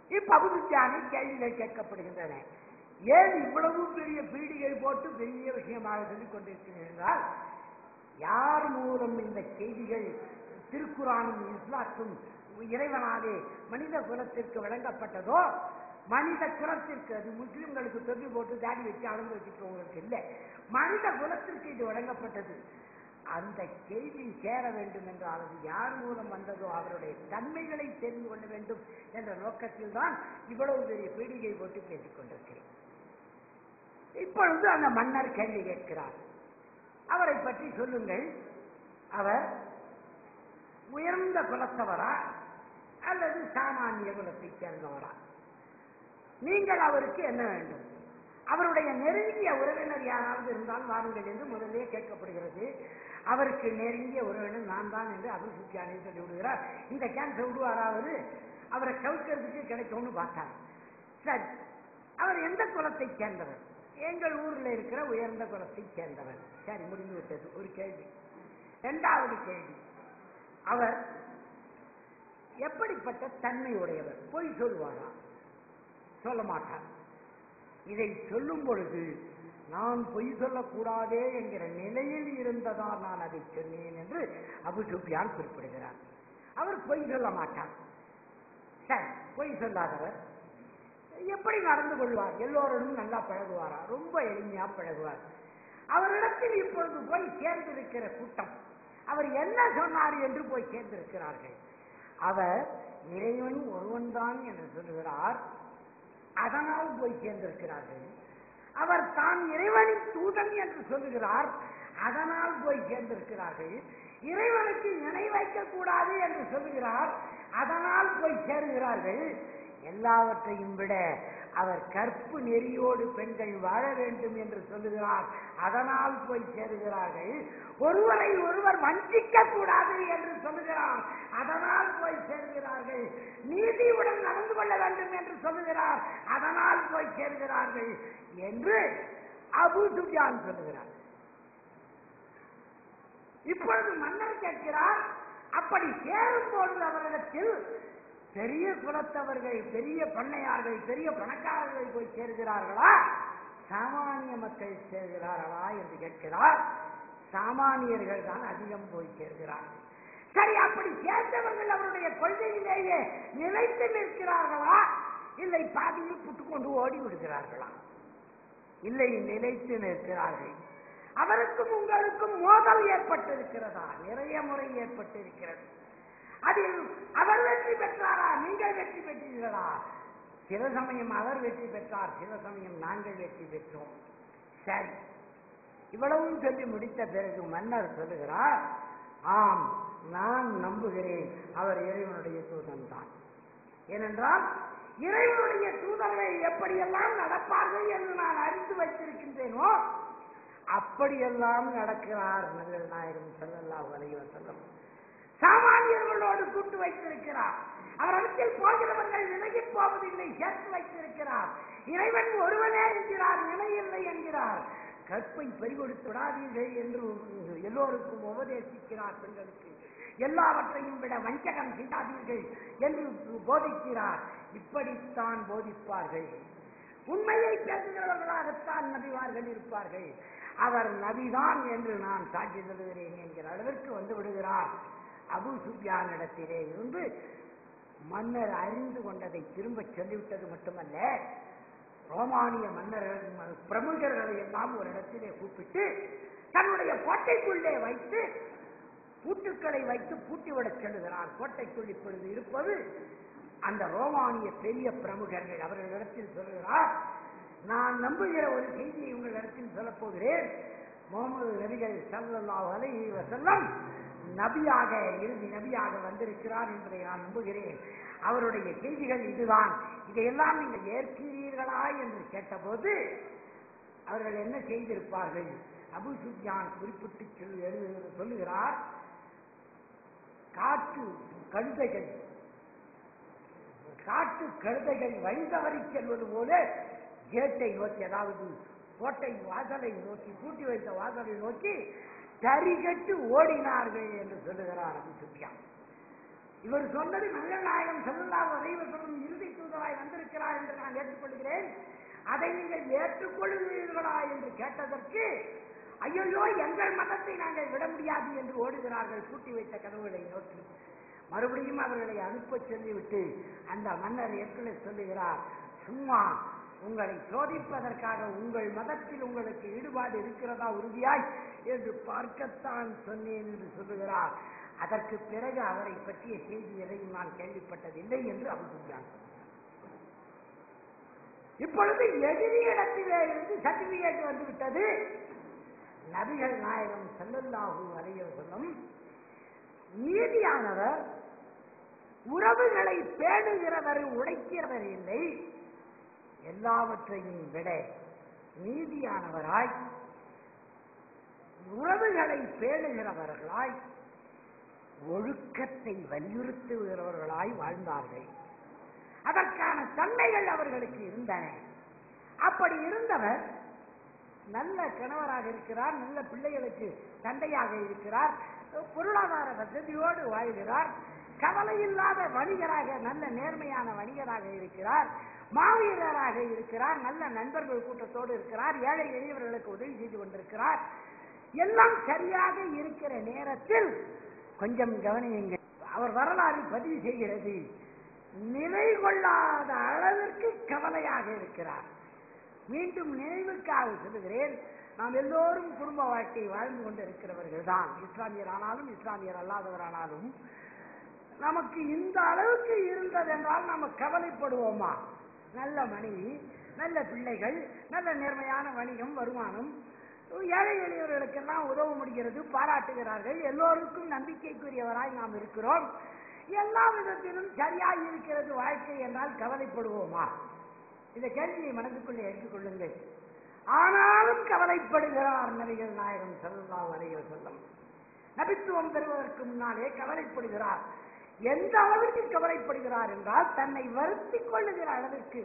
இப்ப அபுதுத்தியானை கேள்விகள் கேட்கப்படுகின்றன ஏன் இவ்வளவு பெரிய பீடிகை போட்டு பெரிய விஷயமாக சொல்லிக் கொண்டிருக்கிறீர்கள் என்றால் யார் மூலம் இந்த செய்திகள் திருக்குறானும் இஸ்லாத்தும் இறைவனாலே மனித குலத்திற்கு வழங்கப்பட்டதோ மனித குலத்திற்கு அது முஸ்லிம்களுக்கு தொப்பி போட்டு தாடி வச்சு அளந்து வச்சுக்கிறவங்களுக்கு இல்லை மனித குலத்திற்கு இது வழங்கப்பட்டது அந்த செய்தி சேர வேண்டும் என்றால் அது யார் மூலம் வந்ததோ அவருடைய தன்மைகளை தெரிந்து கொள்ள வேண்டும் என்ற நோக்கத்தில் தான் இவ்வளவு பெரிய பீடிகை போட்டு பேசிக் கொண்டிருக்கிறேன் இப்பொழுது அந்த மன்னர் கேள்வி கேட்கிறார் அவரை பற்றி சொல்லுங்கள் அவர் உயர்ந்த குலத்தவரா அல்லது சாமானிய குலத்தைச் சேர்ந்தவரா நீங்கள் அவருக்கு என்ன வேண்டும் அவருடைய நெருங்கிய உறவினர் யாராவது இருந்தால் வாருங்கள் என்று முதலே கேட்கப்படுகிறது அவருக்கு நெருங்கிய உறவினர் நான் தான் என்று அபு சுத்தியானே சொல்லி விடுகிறார் இந்த கேன்சர் விடுவாராவது அவரை கவுக்கிறதுக்கு கிடைக்கும்னு பார்த்தார் சரி அவர் எந்த குலத்தைச் சேர்ந்தவர் எங்கள் ஊர்ல இருக்கிற உயர்ந்த குலத்தைச் சேர்ந்தவர் சரி முடிந்து விட்டது ஒரு கேள்வி இரண்டாவது கேள்வி அவர் எப்படிப்பட்ட தன்மை உடையவர் பொய் சொல்வாரா சொல்ல மாட்டார் இதை சொல்லும் பொழுது நான் பொய் சொல்லக்கூடாதே என்கிற நிலையில் இருந்ததால் நான் அதை சொன்னேன் என்று அபு சுஃபியான் குறிப்பிடுகிறார் அவர் பொய் சொல்ல மாட்டார் சரி பொய் சொல்லாதவர் எப்படி நடந்து கொள்வார் எல்லோருடன் நல்லா பழகுவாரா ரொம்ப எளிமையா பழகுவார் அவரிடத்தில் இப்பொழுது போய் சேர்ந்திருக்கிற கூட்டம் அவர் என்ன சொன்னார் என்று போய் சேர்ந்திருக்கிறார்கள் அவர் இறைவன் ஒருவன்தான் என்று சொல்லுகிறார் அதனால் போய் சேர்ந்திருக்கிறார்கள் அவர் தான் இறைவனின் தூதன் என்று சொல்லுகிறார் அதனால் போய் சேர்ந்திருக்கிறார்கள் இறைவனுக்கு இணை வைக்க கூடாது என்று சொல்லுகிறார் அதனால் போய் சேருகிறார்கள் எல்லாவற்றையும் விட அவர் கற்பு நெறியோடு பெண்கள் வாழ வேண்டும் என்று சொல்லுகிறார் அதனால் போய் சேருகிறார்கள் ஒருவரை ஒருவர் வஞ்சிக்க கூடாது என்று சொல்லுகிறார் அதனால் போய் சேர்கிறார்கள் நீதியுடன் நடந்து கொள்ள வேண்டும் என்று சொல்லுகிறார் அதனால் போய் சேர்கிறார்கள் என்று அபு சுஜான் சொல்லுகிறார் இப்பொழுது மன்னர் கேட்கிறார் அப்படி சேரும் பொழுது அவரிடத்தில் பெரிய குலத்தவர்கள் பெரிய பண்ணையார்கள் பெரிய பணக்காரர்கள் போய் சேர்கிறார்களா சாமானிய மக்கள் சேர்கிறார்களா என்று கேட்கிறார் சாமானியர்கள் தான் அதிகம் போய் சேர்கிறார்கள் சரி அப்படி சேர்ந்தவர்கள் அவருடைய கொள்கையிலேயே நிலைத்து நிற்கிறார்களா இல்லை பாதியில் புட்டுக்கொண்டு ஓடி விடுகிறார்களா இல்லை நிலைத்து நிற்கிறார்கள் அவருக்கும் உங்களுக்கும் மோதல் ஏற்பட்டிருக்கிறதா நிறைய முறை ஏற்பட்டிருக்கிறது அதில் அவர் வெற்றி பெற்றாரா நீங்கள் வெற்றி பெற்றீர்களா சில சமயம் அவர் வெற்றி பெற்றார் சில சமயம் நாங்கள் வெற்றி பெற்றோம் சரி இவ்வளவும் சொல்லி முடித்த பிறகு மன்னர் சொல்லுகிறார் ஆம் நான் நம்புகிறேன் அவர் இறைவனுடைய தூதன் தான் ஏனென்றால் இறைவனுடைய தூதர்கள் எப்படியெல்லாம் நடப்பார்கள் என்று நான் அறிந்து வைத்திருக்கின்றேனோ அப்படியெல்லாம் நடக்கிறார் நங்கள் நாயகம் ஸல்லல்லாஹு அலைஹி வஸல்லம் சாமானியர்களோடு கூட்டு வைத்திருக்கிறார் அவரிடத்தில் போகிறவர்கள் விலகி போவதில்லை சேர்த்து வைத்திருக்கிறார் இறைவன் ஒருவனே என்கிறார் நிலையில்லை என்கிறார் கற்பை பறிகொடுத்து விடாதீர்கள் என்று எல்லோருக்கும் உபதேசிக்கிறார் பெண்களுக்கு எல்லாவற்றையும் விட வஞ்சகம் செய்யாதீர்கள் என்று போதிக்கிறார் இப்படித்தான் போதிப்பார்கள் உண்மையை பேசுகிறவர்களாகத்தான் நபிமார்கள் இருப்பார்கள் அவர் நபிதான் என்று நான் சாட்சி சொல்லுகிறேன் என்கிற அளவிற்கு வந்து விடுகிறார் அபு சுப்யானிடத்திலே இருந்து மன்னர் அறிந்து கொண்டதை திரும்ப சொல்லிவிட்டது மட்டுமல்ல ரோமானிய மன்னர்கள் ம- பிரமுகர்களை எல்லாம் ஒரு இடத்திலே கூப்பிட்டு தன்னுடைய கோட்டைக்குள்ளே வைத்து பூட்டுக்களை வைத்து பூட்டிவிடச் சொல்லுகிறார் கோட்டைக்குள் இப்பொழுது இருப்பது அந்த ரோமானிய பெரிய பிரமுகர்கள் அவர்களிடத்தில் சொல்லுகிறார் நான் நம்புகிற ஒரு செய்தியை உங்களிடத்தில் சொல்லப் போகிறேன் முகமது நபிகள் ஸல்லல்லாஹு அலைஹி வஸல்லம் நபியாக இறுதி நபியாக வந்திருக்கிறார் என்பதை நான் நம்புகிறேன் அவருடைய செய்திகள் இதுதான் இதையெல்லாம் நீங்கள் ஏற்கிறீர்களா என்று கேட்டபோது அவர்கள் என்ன செய்திருப்பார்கள் அபு சுஃபியான் குறிப்பிட்டு சொல்லு எழுது- சொல்லுகிறார் காட்டு கழுதைகள் காட்டு கழுதைகள் வழி தவறி செல்வது போல கேட்டை நோக்கி அதாவது கோட்டை வாசலை நோக்கி பூட்டி வைத்த வாசலை நோக்கி தரிகட்டு ஓடினார்கள் என்று சொல்லுகிறார் அபு சுஃபியான் இவர் சொன்னது நல்ல நாயகம் செல்லலாம் வரைவர் சொல்லும் இறுதி தூதராய் வந்த கேட்கிறார் என்று நான் ஏற்றுக்கொள்கிறேன் அதை நீங்கள் ஏற்றுக்கொள்கிறீர்களா என்று கேட்டதற்கு ஐயோ எங்கள் மதத்தை நாங்கள் விட முடியாது என்று ஓடுகிறார்கள் பூட்டி வைத்த கதவுகளை நோக்கி மறுபடியும் அவர்களை அனுப்ப சொல்லிவிட்டு அந்த மன்னர் ஏற்கனவே சொல்லுகிறார் சும்மா உங்களை சோதிப்பதற்காக உங்கள் மதத்தில் உங்களுக்கு ஈடுபாடு இருக்கிறதா உறுதியாய் என்று பார்க்கத்தான் சொன்னேன் என்று சொல்லுகிறார் அதற்கு பிறகு அவரை பற்றிய செய்தி எதையும் நான் கேள்விப்பட்டதில்லை என்று அவர் சொன்னார் இப்பொழுது எதிரி இடத்திலே இருந்து சர்டிபிகேட் வந்து விட்டது நபிகள் நாயகம் செல்லல்லாஹு அலையவர்களும் நீதியானவர் உறவுகளை பேணுகிறவர் உடைக்கிறவர் இல்லை எல்லாவற்றையும் விட நீதியானவராய் உறவுகளை பேணுகிறவர்களாய் ஒழுக்கத்தை வலியுறுத்துகிறவர்களாய் வாழ்ந்தார்கள் அதற்கான தன்மைகள் அவர்களுக்கு இருந்தன அப்படி இருந்தவர் நல்ல கணவராக இருக்கிறார் நல்ல பிள்ளைகளுக்கு தந்தையாக இருக்கிறார் பொருளாதார வசதியோடு வாழ்கிறார் கவலை இல்லாத வணிகராக நல்ல நேர்மையான வணிகராக இருக்கிறார் மாவீரராக இருக்கிறார் நல்ல நண்பர்கள் கூட்டத்தோடு இருக்கிறார் ஏழை எளியவர்களுக்கு உதவி செய்து கொண்டிருக்கிறார் எல்லாம் சரியாக இருக்கிற நேரத்தில் கொஞ்சம் கவனியுங்கள் அவர் வரலாறு பதிவு செய்கிறது நிலை கொள்ளாத அளவிற்கு கவலையாக இருக்கிறார் மீண்டும் நினைவுக்காக சொல்லுகிறேன் நாம் எல்லோரும் குடும்ப வாழ்க்கை வாழ்ந்து கொண்டு இருக்கிறவர்கள் தான் இஸ்லாமியர் ஆனாலும் இஸ்லாமியர் அல்லாதவரானாலும் நமக்கு இந்த அளவுக்கு இருந்தது என்றால் நம்ம கவலைப்படுவோமா நல்ல மனைவி நல்ல பிள்ளைகள் நல்ல நேர்மையான வணிகம் வருமானம் ஏழை எளியவர்களுக்கெல்லாம் உதவ முடிகிறது பாராட்டுகிறார்கள் எல்லோருக்கும் நம்பிக்கைக்குரியவராய் நாம் இருக்கிறோம் எல்லா விதத்திலும் சரியாய் இருக்கிறது வாழ்க்கை என்றால் கவலைப்படுவோமா இந்த கேள்வியை மனதுக்குள்ளே எடுத்துக்கொள்ளுங்கள் ஆனாலும் கவலைப்படுகிறார் நபிகள் நாயகம் செல்லா வரைய சொல்லும் நபித்துவம் பெறுவதற்கு முன்னாலே கவலைப்படுகிறார் எந்த அளவிற்கு கவலைப்படுகிறார் என்றால் தன்னை வருத்திக் கொள்ளுகிற அளவிற்கு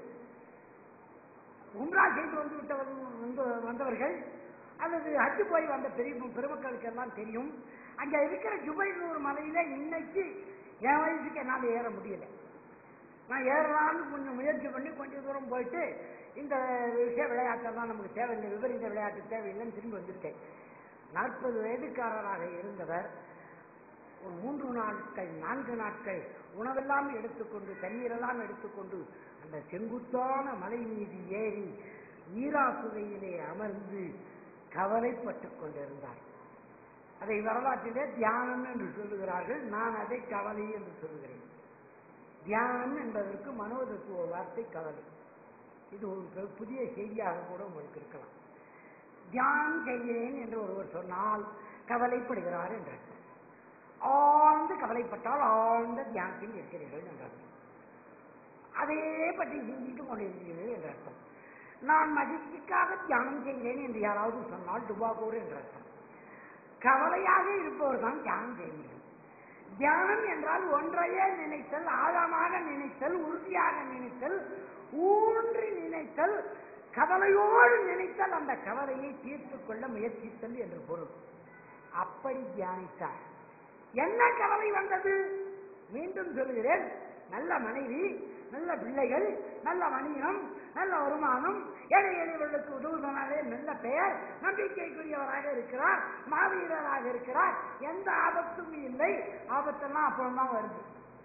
உம்ரா செய்து வந்து விட்டவர்கள் வந்து- வந்தவர்கள் அல்லது ஹஜ்ஜு போய் வந்த பெரிய பெருமக்களுக்கு எல்லாம் தெரியும் அங்க இருக்கிற ஜுபைனூர் மலையில இன்னைக்கு என் வயசுக்கு என்னால் ஏற முடியல நான் ஏறலாம்னு கொஞ்சம் முயற்சி பண்ணி கொஞ்சம் தூரம் போயிட்டு இந்த விஷய விளையாட்டெல்லாம் நமக்கு தேவையில்லை விபரீத விளையாட்டு தேவையில்லைன்னு திரும்பி வந்துட்டேன் நாற்பது வயதுக்காரராக இருந்தவர் ஒரு மூன்று நாட்கள் நான்கு நாட்கள் உணவெல்லாம் எடுத்துக்கொண்டு தண்ணீரெல்லாம் எடுத்துக்கொண்டு அந்த செங்குத்தான மலை மீது ஏறி ஈராசுவையிலே அமர்ந்து கவலைப்பட்டுக் கொண்டிருந்தார் அதை வரலாற்றிலே தியானம் என்று சொல்லுகிறார்கள் நான் அதை கவலை என்று சொல்லுகிறேன் தியானம் என்பதற்கு மனோதத்துவ வார்த்தை கவலை இது ஒரு பெ- புதிய செய்தியாக கூட உங்களுக்கு இருக்கலாம் தியானம் செய்கிறேன் என்று ஒருவர் சொன்னால் கவலைப்படுகிறார் என்று அர்த்தம். ஆழ்ந்து கவலைப்பட்டால் ஆழ்ந்த தியானத்தில் இருக்கிறீர்கள் என்று அர்த்தம் அதே பற்றி சிந்தித்துக் கொண்டிருக்கிறீர்கள் என்று அர்த்தம் நான் மகிழ்ச்சிக்காக தியானம் செய்கிறேன் என்று யாராவது சொன்னால் டுபாகூர் என்று அர்த்தம் கவலையாக இருப்பவர் தான் தியானம் செய்ய முடியும் தியானம் என்றால் ஒன்றையே நினைத்தல் ஆழமாக நினைத்தல் உறுதியாக நினைத்தல் ஊன்றி நினைத்தல் கவலையோடு நினைத்தல் அந்த கவலையை தீர்த்துக் கொள்ள முயற்சித்தல் என்று பொருள் அப்படி தியானித்தார் என்ன கவலை வந்தது மீண்டும் சொல்கிறேன் நல்ல மனைவி நல்ல பிள்ளைகள் நல்ல வணிகம் நல்ல வருமானம் ஏழை எளியவர்களுக்கு உதவுவதனாலே நல்ல பெயர் நம்பிக்கைக்குரியவராக இருக்கிறார் மாவீரராக இருக்கிறார் எந்த ஆபத்தும் இல்லை ஆபத்தெல்லாம் அப்புறம்தான் வருது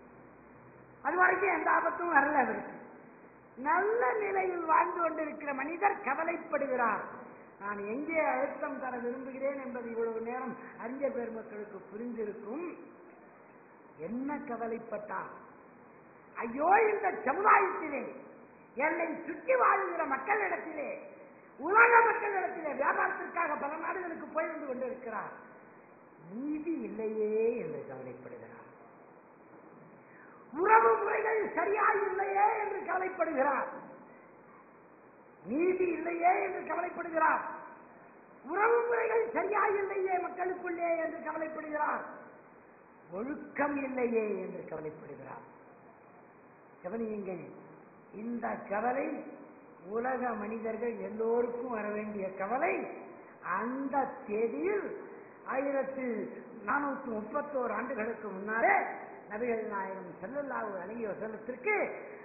அது வரைக்கும் எந்த ஆபத்தும் வரல அவருக்கு நல்ல நிலையில் வாழ்ந்து கொண்டிருக்கிற மனிதர் கவலைப்படுகிறார் நான் எங்கே அழுத்தம் தர விரும்புகிறேன் என்பது இவ்வளவு நேரம் அறிஞர் பெருமக்களுக்கு புரிந்திருக்கும் என்ன கவலைப்பட்டார் ஐயோ இந்த சமுதாயத்திலே என்னை சுற்றி வாழ்கிற மக்களிடத்திலே உலக மக்களிடத்திலே வியாபாரத்திற்காக பல நாடுகளுக்கு போய் வந்து கொண்டிருக்கிறார் நீதி இல்லையே என்று கவலைப்படுகிறார் உறவு முறைகள் சரியாய் இல்லையே என்று கவலைப்படுகிறார் நீதி இல்லையே என்று கவலைப்படுகிறார் உறவு முறைகள் சரியாய் இல்லையே மக்களுக்குள்ளே என்று கவலைப்படுகிறார் ஒழுக்கம் இல்லையே என்று கவலைப்படுகிறார் கவனியுங்கள் இந்த கவலை உலக மனிதர்கள் எல்லோருக்கும் வர வேண்டிய கவலை அந்த தேதியில் ஆயிரத்து நானூத்தி முப்பத்தோரு ஆண்டுகளுக்கு முன்னாலே நபிகள் நாயகம் செல்லல்லாவு அழகிய வசனத்திற்கு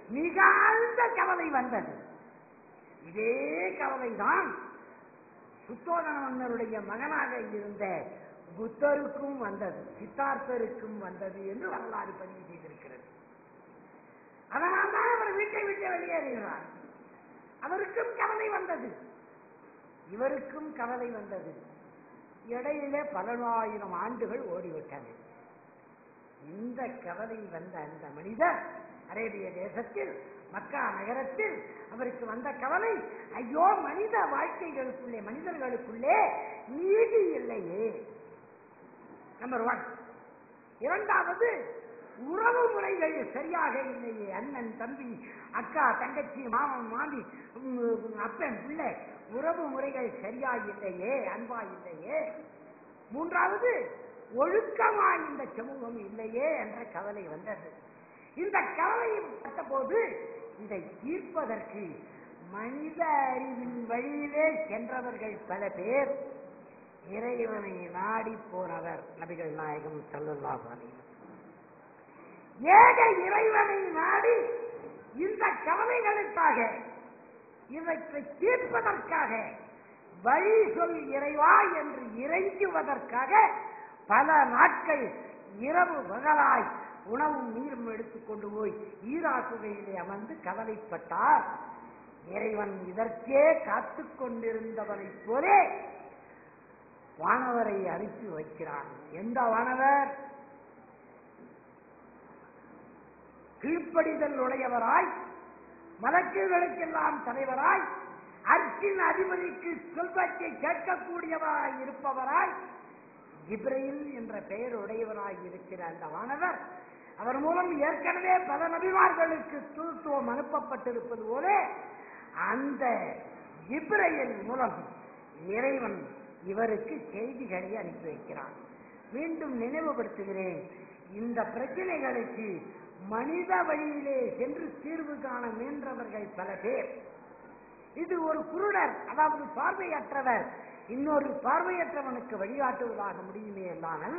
மிக ஆழ்ந்த கவலை வந்தது இதே கவலைதான் சுத்தோதன மன்னருடைய மகனாக இருந்த புத்தருக்கும் வந்தது சித்தார்த்தருக்கும் வந்தது என்று வரலாறு பதிவு செய்திருக்கிறது அதனால்தான் அவர் வீட்டை விட்டு வெளியேறுகிறார் அவருக்கும் கவலை வந்தது இவருக்கும் கவலை வந்தது இடையிலே பல ஆயிரம் ஆண்டுகள் ஓடிவிட்டன இந்த கவலை வந்த அந்த மனிதர் அரேபிய தேசத்தில் மக்கா நகரத்தில் அவருக்கு வந்த கவலை ஐயோ மனித வாழ்க்கைகளுக்குள்ளே மனிதர்களுக்குள்ளே நீதி இல்லையே நம்பர் ஒன் இரண்டாவது உறவு முறைகள் சரியாக இல்லையே அண்ணன் தம்பி அக்கா தங்கச்சி மாமன் மாமி உம், அப்பன் பிள்ளை உறவு முறைகள் சரியா இல்லையே அன்பா இல்லையே மூன்றாவது ஒழுக்கமா இந்த சமூகம் இல்லையே என்ற கவலை வந்தது இந்த கவலையை பட்டபோது இதை தீர்ப்பதற்கு மனித அறிவின் வழியிலே சென்றவர்கள் பல பேர் இறைவனை நாடி போனவர் நபிகள் நாயகம் ஸல்லல்லாஹு அலைஹி வஸல்லம். ஏக இறைவனை நாடி இந்த கவலைகளுக்காக இவற்றை தீர்ப்பதற்காக வழி சொல் இறைவா என்று இறைஞ்சுவதற்காக பல நாட்கள் இரவு பகலாய் உணவும் நீரும் எடுத்துக்கொண்டு போய் ஈரா குகையிலே அமர்ந்து கவலைப்பட்டார் இறைவன் இதற்கே காத்துக் கொண்டிருந்தவனைப் போலே வானவரை அனுப்பி வைக்கிறான் எந்த வானவர் கீழ்ப்படிதல் உடையவராய் மலக்குகளுக்கெல்லாம் தலைவராய் அர்ச்சின் அதிபதிக்கு சொல்வத்தை கேட்கக்கூடியவராய் இருப்பவராய் ஜிப்ரையில் என்ற பெயர் உடையவராய் இருக்கிற அந்த வானவர் அவர் மூலம் ஏற்கனவே பல நபிமார்களுக்கு தூத்துவம் அனுப்பப்பட்டிருப்பது போல அந்த ஜிப்ரையில் மூலம் இறைவன் இவருக்கு செய்திகளை அனுப்பி வைக்கிறான் மீண்டும் நினைவுபடுத்துகிறேன் இந்த பிரச்சனைகளுக்கு மனித வழியிலே சென்று தீர்வு காண முயன்றவர்கள் பல பேர் இது ஒரு குருடர் அதாவது பார்வையற்றவர் இன்னொரு பார்வையற்றவனுக்கு வழிகாட்டுவதாக முடியுமே அல்லாமல்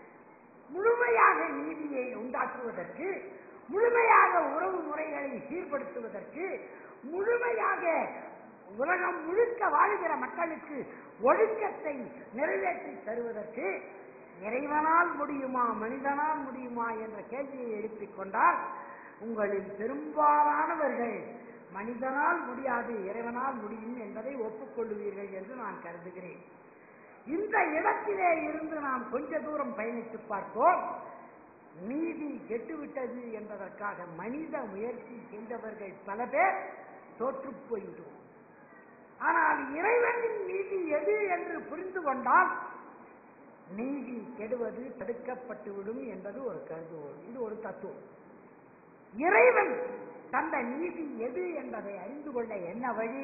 முழுமையாக நீதியை உண்டாக்குவதற்கு முழுமையாக உறவு முறைகளை சீர்படுத்துவதற்கு முழுமையாக உலகம் முழுக்க வாழ்கிற மக்களுக்கு ஒழுக்கத்தை நிறைவேற்றி தருவதற்கு இறைவனால் முடியுமா மனிதனால் முடியுமா என்ற கேள்வியை எழுப்பிக் கொண்டால் உங்களில் பெரும்பாலானவர்கள் மனிதனால் முடியாது இறைவனால் முடியும் என்பதை ஒப்புக்கொள்ளுவீர்கள் என்று நான் கருதுகிறேன் இந்த இடத்திலே இருந்து நாம் கொஞ்ச தூரம் பயணித்து பார்ப்போம் நீதி கெட்டுவிட்டது என்பதற்காக மனித முயற்சி செய்தவர்கள் பல பேர் தோற்று போய்விடும் ஆனால் இறைவனின் நீதி எது என்று புரிந்து கொண்டால் நீதி கெடுவது தடுக்கப்பட்டுவிடும் என்பது ஒரு கருதுகோள் இது ஒரு தத்துவம் இறைவன் தந்த நீதி எது என்பதை அறிந்து கொள்ள என்ன வழி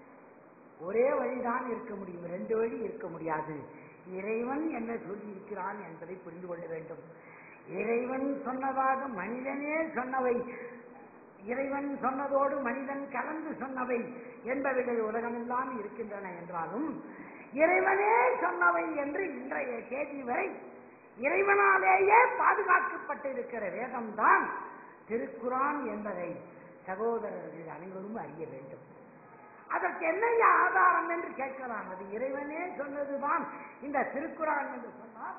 ஒரே வழிதான் இருக்க முடியும் ரெண்டு வழி இருக்க முடியாது இறைவன் என்ன சொல்லியிருக்கிறான் என்பதை புரிந்து கொள்ள வேண்டும் இறைவன் சொன்னதாக மனிதனே சொன்னவை இறைவன் சொன்னதோடு மனிதன் கலந்து சொன்னவை என்பவைகள் உலகமெல்லாம் இருக்கின்றன என்றாலும் இறைவனே சொன்னவை என்று இன்றைய தேதி வரை இறைவனாலேயே பாதுகாக்கப்பட்டிருக்கிற வேதம்தான் திருக்குரான் என்பதை சகோதரர்கள் அனைவரும் அறிய வேண்டும் அதற்கு என்ன ஆதாரம் என்று கேட்கலாம் அது இறைவனே சொன்னதுதான் இந்த திருக்குறான் என்று சொன்னால்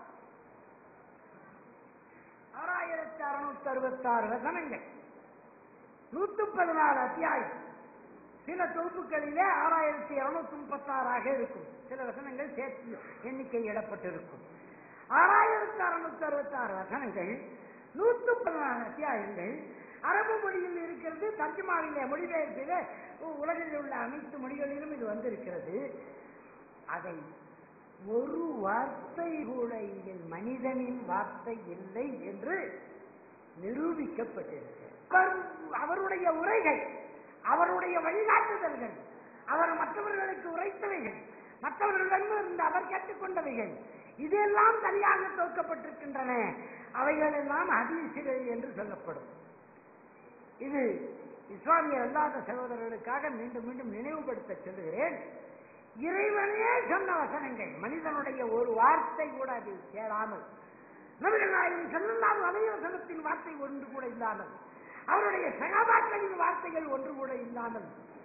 ஆறாயிரத்தி அறுநூத்தி அறுபத்தி ஆறு வசனங்கள் நூத்தி பதினாறு அத்தியாயம் சில தொகுப்புகளிலே ஆறாயிரத்தி இருநூத்தி முப்பத்தாறாக இருக்கும் சில வசனங்கள் சேர்த்து எண்ணிக்கை இடப்பட்டிருக்கும் ஆறாயிரத்தி அறுநூத்தி அறுபத்தி ஆறு வசனங்கள் நூத்தி பதினாறு அத்தியாயங்கள் அரபு மொழியில் இருக்கிறது தர்ஜுமாவிலே மொழிபெயர்ப்பிலே உலகில் உள்ள அனைத்து மொழிகளிலும் இது வந்திருக்கிறது அதை ஒரு வார்த்தை கூட இதில் மனிதனின் வார்த்தை இல்லை என்று நிரூபிக்கப்பட்டிருக்கிறது அவர்- அவருடைய உரைகள் அவருடைய வழிகாட்டுதல்கள் அவர் மற்றவர்களுக்கு உரைத்தவைகள் மற்றவர்களிடமிருந்து அவர் கேட்டுக்கொண்டவைகள் இதெல்லாம் சரியாக தொகுக்கப்பட்டிருக்கின்றன அவைகள் எல்லாம் ஹதீசுகள் என்று சொல்லப்படும் இது இஸ்லாமிய அல்லாத சகோதரர்களுக்காக மீண்டும் மீண்டும் நினைவுபடுத்த சொல்லுகிறேன் இறைவனே சொன்ன வசனங்கள் மனிதனுடைய ஒரு வார்த்தை கூட அது சேராமல் நபிகள் நாயகம் செல்லலாம் அதே வசனத்தின் வார்த்தை ஒன்று கூட இல்லாமல் அவருடைய சகாபாக்களின் வார்த்தைகள் ஒன்று கூட இல்லாமல்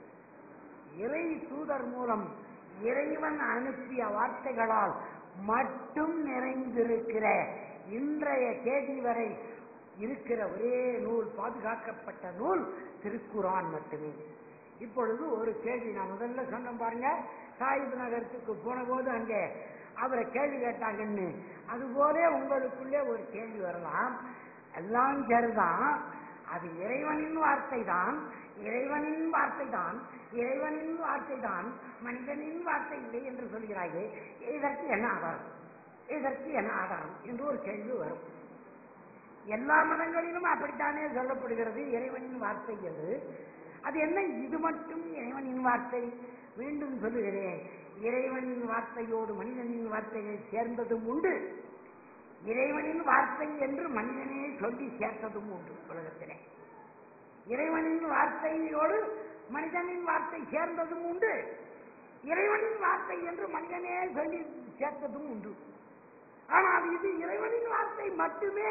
இறை தூதர் மூலம் இறைவன் அனுப்பிய வார்த்தைகளால் மட்டும் நிறைந்திருக்கிற இன்றைய தேதி வரை இருக்கிற ஒரே நூல் பாதுகாக்கப்பட்ட நூல் திருக்குரான் மட்டுமே இப்பொழுது ஒரு கேள்வி நான் முதல்ல சொன்னேன் பாருங்க சாயிப் நகரத்துக்கு போன போது அங்கே அவரை கேள்வி கேட்டாங்கன்னு அதுபோல உங்களுக்குள்ளே ஒரு கேள்வி வரலாம் எல்லாம் சரிதான் அது இறைவனின் வார்த்தை தான் இறைவனின் வார்த்தை தான் இறைவனின் வார்த்தை தான் மனிதனின் வார்த்தை இல்லை என்று சொல்கிறாயே இதற்கு என்ன ஆதாரம் இதற்கு என்ன ஆதாரம் என்று ஒரு கேள்வி வரும் எல்லா மதங்களிலும் அப்படித்தானே சொல்லப்படுகிறது இறைவனின் வார்த்தை என்று அது என்ன இது மட்டும் இறைவனின் வார்த்தை மீண்டும் சொல்லுகிறேன் இறைவனின் வார்த்தையோடு மனிதனின் வார்த்தைகள் சேர்ந்ததும் உண்டு இறைவனின் வார்த்தை என்று மனிதனே சொல்லி சேர்த்ததும் உண்டு உலகத்திலே இறைவனின் வார்த்தையோடு மனிதனின் வார்த்தை சேர்ந்ததும் உண்டு இறைவனின் வார்த்தை என்று மனிதனே சொல்லி சேர்த்ததும் உண்டு ஆனால் இது இறைவனின் வார்த்தை மட்டுமே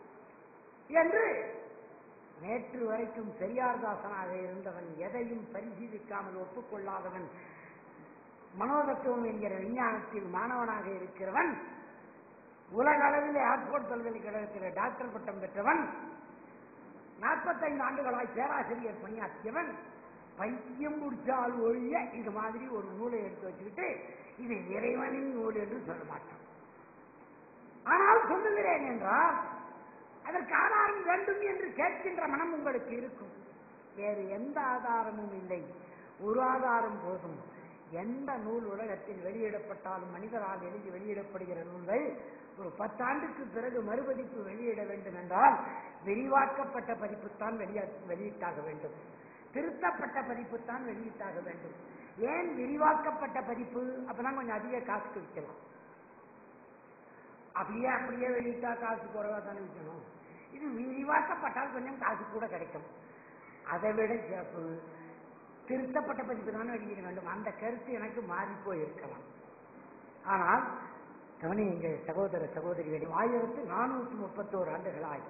என்று நேற்று வரைக்கும் பெரியார்தாசனாக இருந்தவன் எதையும் பரிசீலிக்காமல் ஒப்புக்கொள்ளாதவன் மனோதத்துவம் என்கிற விஞ்ஞானத்தில் மாணவனாக இருக்கிறவன் உலக அளவில் ஆக்ஸ்போர்ட் பல்கலைக்கழகத்தில் டாக்டர் பட்டம் பெற்றவன் நாற்பத்தைந்து ஆண்டுகளாய் பேராசிரியர் பணியாற்றியவன் பைத்தியம் முடிச்சால் ஒழிய இது மாதிரி ஒரு நூலை எடுத்து வச்சுக்கிட்டு இது இறைவனின் நூல் என்று சொல்ல மாட்டான் ஆனால் சொல்லுகிறேன் என்றால் அதற்கு ஆதாரம் வேண்டும் என்று கேட்கின்ற மனம் உங்களுக்கு இருக்கும் வேறு எந்த ஆதாரமும் இல்லை ஒரு ஆதாரம் போதும் எந்த நூல் உலகத்தில் வெளியிடப்பட்டாலும் மனிதரால் எழுதி வெளியிடப்படுகிற நூல்கள் ஒரு பத்தாண்டுக்கு பிறகு மறுபதிப்பு வெளியிட வேண்டும் என்றால் விரிவாக்கப்பட்ட பதிப்புத்தான் வெளியா வெளியிட்டாக வேண்டும் திருத்தப்பட்ட பதிப்புத்தான் வெளியிட்டாக வேண்டும் ஏன் விரிவாக்கப்பட்ட பதிப்பு அப்பதான் கொஞ்சம் அதிக காசுக்கு விற்கலாம் அப்படியே அப்படியே வெளியிட்டா காசு குறைவா தானே விற்கணும் இது விரிவாக்கப்பட்டால் கொஞ்சம் காசு கூட கிடைக்கும் அதை விட சிறப்பு திருத்தப்பட்ட பதிப்பு தானே வெளியிட வேண்டும் அந்த கருத்து எனக்கு மாறி போயிருக்கலாம் ஆனால் கவனியுங்க சகோதர சகோதரிகளே ஆயிரத்தி நானூற்றி முப்பத்தோரு ஆண்டுகளாய்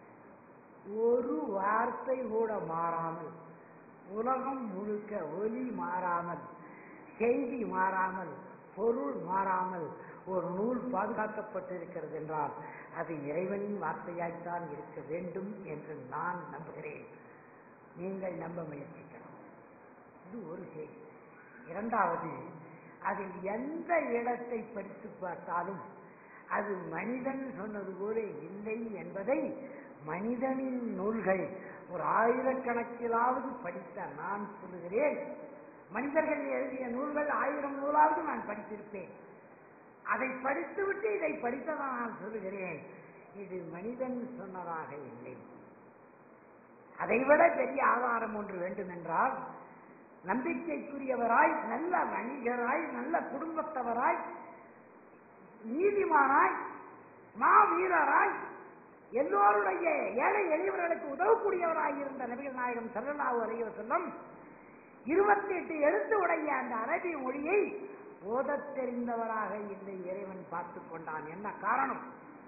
ஒரு வார்த்தை கூட மாறாமல் உலகம் முழுக்க ஒலி மாறாமல் செய்தி மாறாமல் பொருள் மாறாமல் ஒரு நூல் பாதுகாக்கப்பட்டிருக்கிறது என்றால் அது இறைவனின் வார்த்தையாய்த்தான் இருக்க வேண்டும் என்று நான் நம்புகிறேன் நீங்கள் நம்ப முயற்சிக்கலாம் இது ஒரு செய்தி இரண்டாவது அதில் எந்த இடத்தை படித்து பார்த்தாலும் அது மனிதன் சொன்னது போல இல்லை என்பதை மனிதனின் நூல்கள் ஒரு ஆயிரக்கணக்கிலாவது படித்த நான் சொல்லுகிறேன் மனிதர்கள் எழுதிய நூல்கள் ஆயிரம் நூலாவது நான் படித்திருப்பேன் அதை படித்துவிட்டு இதை படித்ததா நான் சொல்லுகிறேன் இது மனிதன் சொன்னதாக இல்லை அதைவிட பெரிய ஆதாரம் ஒன்று வேண்டும் என்றால் நம்பிக்கைக்குரியவராய் நல்ல வணிகராய் நல்ல குடும்பத்தவராய் நீதிமானாய் மாவீரராய் எல்லோருடைய ஏழை எளியவர்களுக்கு உதவக்கூடியவராய் இருந்த நபிகள் நாயகம் சல்லல்லாஹு அலைஹி வஸல்லம் இருபத்தி எட்டு எழுத்து உடைய அந்த அரபி மொழியை ஓதத் தெரிந்தவராக இல்லை இறைவன் பார்த்து கொண்டான் என்ன காரணம்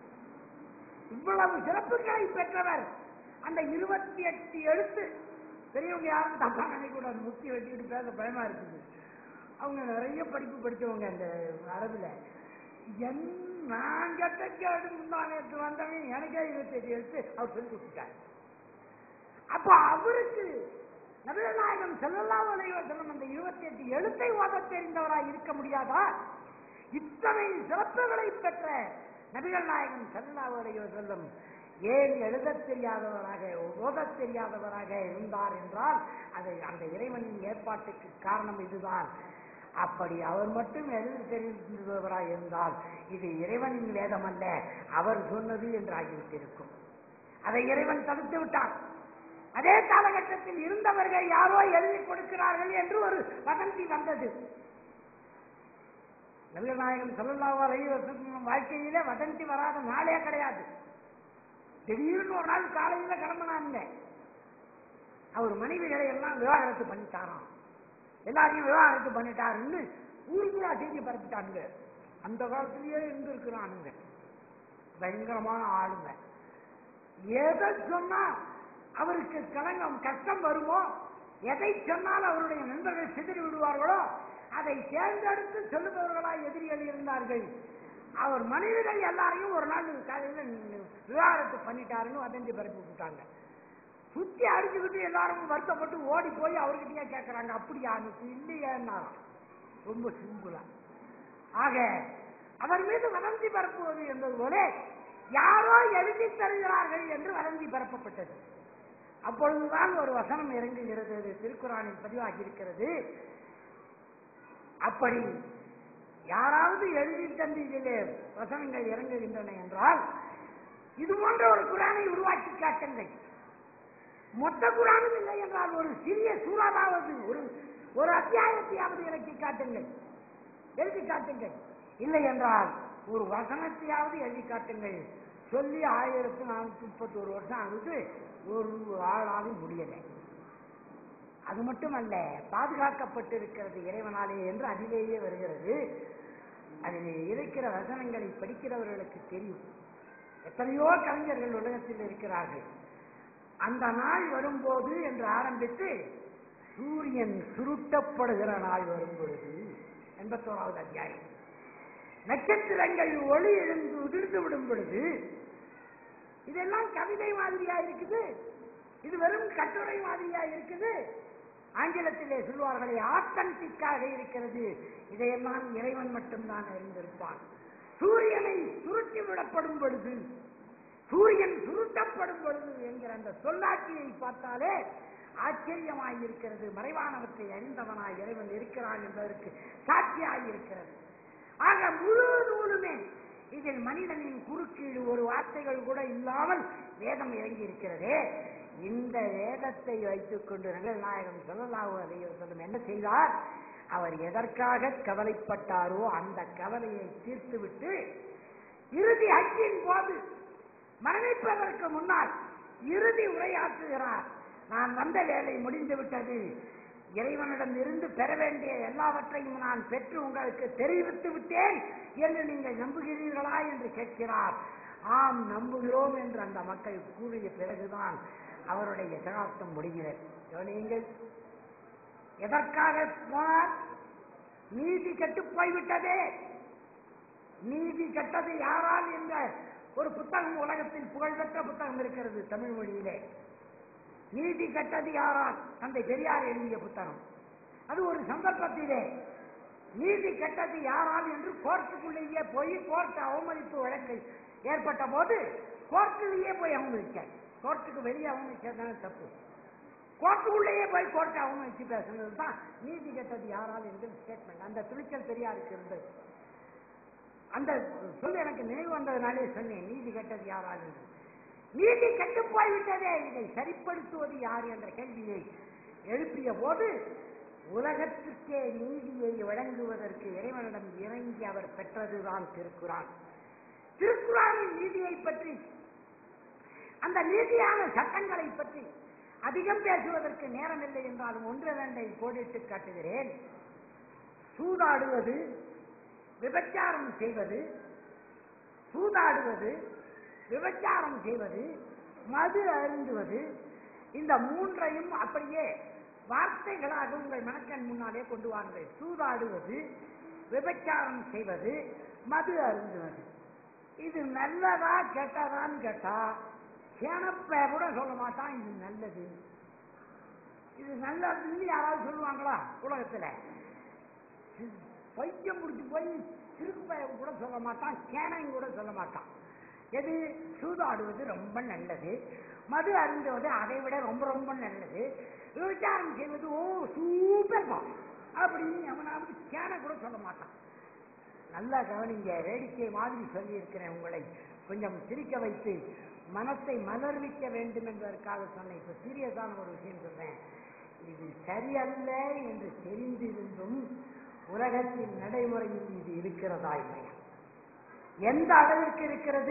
இவ்வளவு சிறப்புகளை பெற்றவர் அந்த இருபத்தி எட்டு எழுத்து பெரியவங்க யாரும் தப்பா நினைக்கூடாது முத்தி வச்சுக்கிட்டு பேச பயமா இருக்குது அவங்க நிறைய படிப்பு படிச்சவங்க அந்த அரபுல என் நான் கெட்ட கேடு முந்தானத்து வந்தவன் எனக்கே இருபத்தி எழுத்து அவர் சொல்லி கொடுத்துட்டார் அப்ப அவருக்கு நபிகள்நாயகம் செல்லல்லாஹு அலைஹி வஸல்லம் அந்த இருபத்தி எட்டு எழுத்தை ஓதத் தெரிந்தவராய் இருக்க முடியாதா இத்தனை சிறப்புகளை பெற்ற நபிகள் நாயகம் செல்லல்லாஹு அலைஹி வஸல்லம் ஏன் எழுதத் தெரியாதவராக ஓதத் தெரியாதவராக இருந்தார் என்றால் அது அந்த இறைவனின் ஏற்பாட்டுக்கு காரணம் இதுதான் அப்படி அவர் மட்டும் எழுத தெரிந்தவராய் இருந்தால் இது இறைவனின் வேதம் அல்ல அவர் சொன்னது என்று ஆகிவிட்டிருக்கும் அதை இறைவன் தடுத்து விட்டார் அதே காலகட்டத்தில் இருந்தவர்கள் யாரோ எழுதி கொடுக்கிறார்கள் என்று ஒரு வதந்தி வந்தது நபிகள் நாயகம் ஸல்லல்லாஹு அலைஹி வஸல்லம் வாழ்க்கையிலே வதந்தி வராத நாளே கிடையாது திடீர்னு ஒரு நாள் காலையில கிளம்பினாங்க அவர் மனைவிகளை எல்லாம் விவாகரத்து பண்ணிட்டாராம் எல்லாரையும் விவாகரத்து பண்ணிட்டாருன்னு ஊருக்குள்ளா செய்தி பரப்பிட்டானுங்க அந்த காலத்திலேயே இருந்திருக்கிறானுங்க பயங்கரமான ஆளுங்க எதை சொன்னா அவருக்கு களங்கம் கஷ்டம் வருமோ எதை சொன்னால் அவருடைய நண்பர்கள் சிதறி விடுவார்களோ அதை தேர்ந்தெடுத்து சொல்லுபவர்களாய் எதிரிகள் இருந்தார்கள் அவர் மனிதர்கள் எல்லாரையும் ஒரு நாள் காலையில விவாகரத்து பண்ணிட்டாருன்னு வதந்தி பரப்பி விட்டாங்க சுத்தி அடிச்சுக்கிட்டு எல்லாரும் வருத்தப்பட்டு ஓடி போய் அவர்கிட்டயே கேட்கறாங்க அப்படியா அன்னைக்கு இல்லையேன்னா ரொம்ப சிம்பிளா ஆக அவர் மீது வதந்தி பரப்புவது என்பது போல யாரோ எழுதி தருகிறார்கள் என்று வதந்தி பரப்பப்பட்டது அப்பொழுதுதான் ஒரு வசனம் இறங்குகிறது அது திருக்குறானில் பதிவாகி இருக்கிறது அப்படி யாராவது எழுதி தந்து இதிலே வசனங்கள் இறங்குகின்றன என்றால் இது போன்ற ஒரு குரானை உருவாக்கி காட்டுங்கள் மொத்த குரானும் இல்லை என்றால் ஒரு சிறிய சூறாவது ஒரு ஒரு அத்தியாயத்தையாவது இறக்கி காட்டுங்கள் எழுதி காட்டுங்கள் இல்லை என்றால் ஒரு வசனத்தையாவது எழுதி காட்டுங்கள் சொல்லி ஆயிரத்தி நானூத்தி முப்பத்தி ஒரு வருஷம் ஆகுது ஒரு ஆளாலும் முடியலை அது மட்டுமல்ல பாதுகாக்கப்பட்டிருக்கிறது இறைவனாலே என்று அதிலேயே வருகிறது அதில் இருக்கிற வசனங்களை படிக்கிறவர்களுக்கு தெரியும் எத்தனையோ கலைஞர்கள் உலகத்தில் இருக்கிறார்கள் அந்த நாள் வரும்போது என்று ஆரம்பித்து சூரியன் சுருட்டப்படுகிற நாள் வரும் பொழுது எண்பத்தோராவது அத்தியாயம் நட்சத்திரங்கள் ஒளி எழுந்து உதிர்ந்து விடும் பொழுது இதெல்லாம் கவிதை மாதிரியா இருக்குது இது வெறும் கட்டுரை மாதிரியா இருக்குது ஆங்கிலத்திலே சொல்வார்களே ஆத்தன்டிக்காக இருக்கிறது இதையெல்லாம் இறைவன் மட்டும்தான் அறிந்திருப்பான் சூரியனை சுருட்டி விடப்படும் பொழுது சூரியன் சுருட்டப்படும் பொழுது என்கிற அந்த சொல்லாட்சியை பார்த்தாலே ஆச்சரியமாய் இருக்கிறது மறைவானவற்றை அறிந்தவனாய் இறைவன் இருக்கிறான் என்பதற்கு சாட்சியாய் இருக்கிறது ஆக முழு நூலுமே இதில் மனிதனின் குறுக்கீடு ஒரு வார்த்தைகள் கூட இல்லாமல் வேதம் இறங்கி இருக்கிறதே இந்த வேதத்தை வைத்துக் கொண்டு நகல் நாயகம் சொல்லலாஹு அலைஹி வஸல்லம் என்ன செய்தார் அவர் எதற்காக கவலைப்பட்டாரோ அந்த கவலையை தீர்த்துவிட்டு இறுதி ஹஜ்ஜின் போது மரணிப்பதற்கு முன்னால் இறுதி உரையாற்றுகிறார் நான் வந்த வேலை முடிந்து விட்டது இறைவனிடம் இருந்து பெற வேண்டிய எல்லாவற்றையும் நான் பெற்று உங்களுக்கு தெரிவித்து விட்டேன் என்று நீங்கள் நம்புகிறீர்களா என்று கேட்கிறார் ஆம் நம்புகிறோம் என்று அந்த மக்கள் கூறிய பிறகுதான் அவருடைய சகாப்தம் முடிகிறது கவனியுங்கள் எதற்காக போனார் நீதி கெட்டு போய்விட்டதே நீதி கெட்டது யாரால் என்ற ஒரு புத்தகம் உலகத்தில் புகழ்பெற்ற புத்தகம் இருக்கிறது தமிழ் மொழியிலே நீதி கெட்டது யாரால் தந்தை பெரியார் எழுதிய புத்தகம் அது ஒரு சந்தர்ப்பத்திலே நீதி கெட்டது யாரால் என்று கோர்ட்டுக்குள்ளேயே போய் கோர்ட் அவமதிப்பு வழக்கு ஏற்பட்ட போது கோர்ட்டிலேயே போய் அவமதிச்சார் கோர்ட்டுக்கு வெளியே அவமதிச்சதுதானே தப்பு கோர்ட்டுக்குள்ளேயே போய் கோர்ட்டை அவமதிச்சு பேசுனது தான் நீதி கெட்டது யாரால் என்று ஸ்டேட்மெண்ட் அந்த துணிச்சல் பெரியாருக்கு இருந்தது அந்த சொல்லு எனக்கு நினைவு வந்ததுனாலே சொன்னேன் நீதி கெட்டது யாரால் என்று நீதி கெட்டு போய்விட்டதே இதை சரிப்படுத்துவது யார் என்ற கேள்வியை எழுப்பிய போது உலகத்திற்கே நீதியை வழங்குவதற்கு இறைவனிடம் இறங்கி அவர் பெற்றதுதான் திருக்குறான் திருக்குறானின் நீதியை பற்றி அந்த நீதியான சட்டங்களை பற்றி அதிகம் பேசுவதற்கு நேரமில்லை என்றாலும் ஒன்று இரண்டை கோடிட்டு காட்டுகிறேன் சூதாடுவது விபச்சாரம் செய்வது சூதாடுவது விபச்சாரம் செய்வது மது அருந்துவது இந்த மூன்றையும் அப்படியே வார்த்தைகளாக உங்கள் மனக்கண் முன்னாலே கொண்டு வாருங்கள் சூதாடுவது விபச்சாரம் செய்வது மது அருந்துவது இது நல்லதா கெட்டதான்னு கேட்டா சேனப்ப கூட சொல்ல மாட்டான் இது நல்லது இது நல்லதுன்னு யாராவது சொல்லுவாங்களா உலகத்துல பைத்தியம் முடிச்சு போய் சிறுப்பையன் கூட சொல்ல மாட்டான் கேனையும் கூட சொல்ல மாட்டான் எது சூதாடுவது ரொம்ப நல்லது மது அருந்துவது அதை விட ரொம்ப ரொம்ப நல்லது விபச்சாரம் செய்வது ஓ சூப்பர் அப்படின்னு எவனாவது கேனை கூட சொல்ல மாட்டான் நல்லா கவனிங்க வேடிக்கை மாதிரி சொல்லி இருக்கிறேன் உங்களை கொஞ்சம் சிரிக்க வைத்து மனத்தை மலர்விக்க வேண்டும் என்பதற்காக சொன்னேன் இப்ப சீரியஸான ஒரு விஷயம் சொல்றேன் இது சரியல்ல என்று தெரிந்திருந்தும் உலகத்தின் நடைமுறையில் இது இருக்கிறதா இல்லையா எந்த அளவிற்கு இருக்கிறது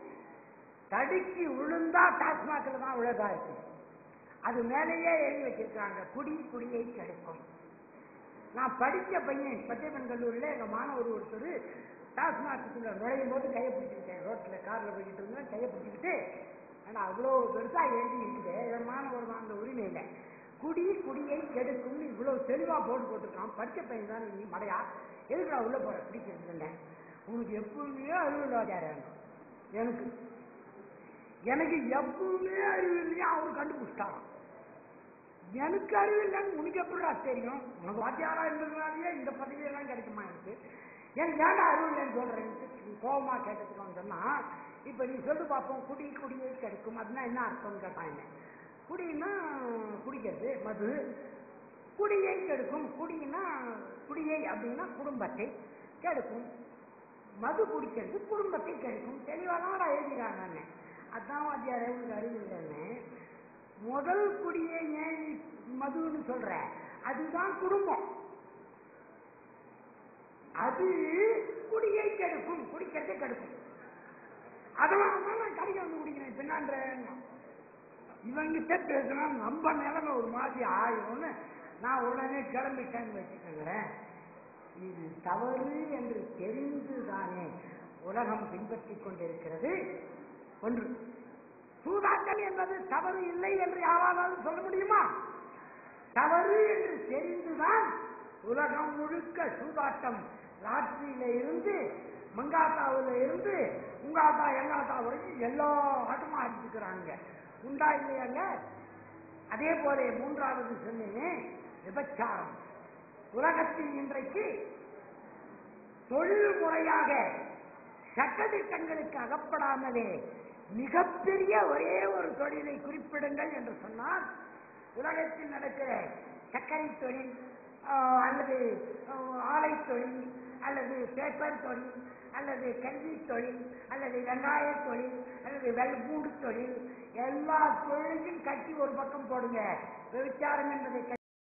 தடுக்கி விழுந்தா டாஸ்மாக்ல தான் விழதா இருக்கு அது மேலேயே எழுதி வச்சிருக்காங்க குடி குடியை கெடுக்கும் நான் படிச்ச பையன் பச்சைப்பன் கல்லூரியில் எங்க மாணவர் ஒருத்தர் டாஸ்மாக்குள்ள நுழையும் போது கையை பிடிச்சிக்கிட்டேன் ரோட்ல கார்ல போய்கிட்டு இருந்தேன் கையை பிடிச்சிக்கிட்டு ஆனா அவ்வளோ பெருசா எழுதி இருக்குது இதமான ஒரு அந்த உரிமையில குடி குடியை கெடுக்கும்னு இவ்வளவு தெளிவா போட்டு போட்டிருக்கான் படிச்ச பையன் தான் நீ மடையா எதுக்குடா உள்ள போற பிடிக்கிறது உனக்கு எப்பவுமே அறிவு வாத்தியார் எனக்கு எனக்கு எப்பவுமே அறிவு இல்லையா அவர் கண்டுபிடிச்சிட்டாராம் எனக்கு அறிவு இல்லைன்னு உனக்கு எப்படிடா தெரியும் உனக்கு வாத்தியாரா இருந்ததுனாலயே இந்த பதவியெல்லாம் கிடைக்குமா எனக்கு எனக்கு ஏன்டா அறிவு இல்லைன்னு சொல்றேன் கோபமா கேட்டதுக்கு சொன்னா இப்ப நீ சொல்லு பார்ப்போம் குடி குடியை கிடைக்கும் அப்படின்னா என்ன அர்த்தம்னு கேட்டான் என்ன குடின்னா குடிக்கிறது மது குடியை கெடுக்கும் குடின்னா குடியை அப்படின்னா குடும்பத்தை கெடுக்கும் மது குடிக்கிறது குடும்பத்தை கெடுக்கும் தெளிவாக தான் எழுதிறாங்க அதான் வாத்தியார் உங்களுக்கு அறிவு இல்லைன்னு முதல் குடியை ஏன் நீ மதுன்னு சொல்ற அதுதான் குடும்பம் அது குடியை கெடுக்கும் குடிக்கிறதை கெடுக்கும் அதனால தான் நான் கடைக்கு வந்து குடிக்கிறேன் பின்னான்ற இவங்கிட்ட பேசினா நம்ம நிலைமை ஒரு மாதிரி ஆயிடும்னு நான் உடனே கிளம்பிட்டேன்னு வச்சுக்கோங்களேன் இது தவறு என்று தெரிந்துதானே உலகம் பின்பற்றிக் கொண்டிருக்கிறது ஒன்று சூதாட்டம் என்பது தவறு இல்லை என்று யாராலும் சொல்ல முடியுமா தவறு என்று தெரிந்துதான் உலகம் முழுக்க சூதாட்டம் லாட்ரியில இருந்து மங்காத்தாவுல இருந்து உங்காத்தா எங்காத்தா வரைக்கும் எல்லா ஆட்டமும் ஆடிச்சுக்கிறாங்க உண்டா இல்லையாங்க அதே போல மூன்றாவது சொன்னேன் விபச்சாரம் உலகத்தில் இன்றைக்கு தொழில் முறையாக சட்டத்திட்டங்களுக்கு அகப்படாமலே மிகப்பெரிய ஒரே ஒரு தொழிலை குறிப்பிடுங்கள் என்று சொன்னால் உலகத்தில் நடக்கிற சர்க்கரை தொழில் ஆஹ், அல்லது ஆஹ், ஆலை தொழில் அல்லது பேப்பர் தொழில் அல்லது கல்வி தொழில் அல்லது வெங்காய தொழில் அல்லது வெல்பூடு தொழில் எல்லா தொழிலையும் கட்டி ஒரு பக்கம் போடுங்க விபச்சாரம் என்பதை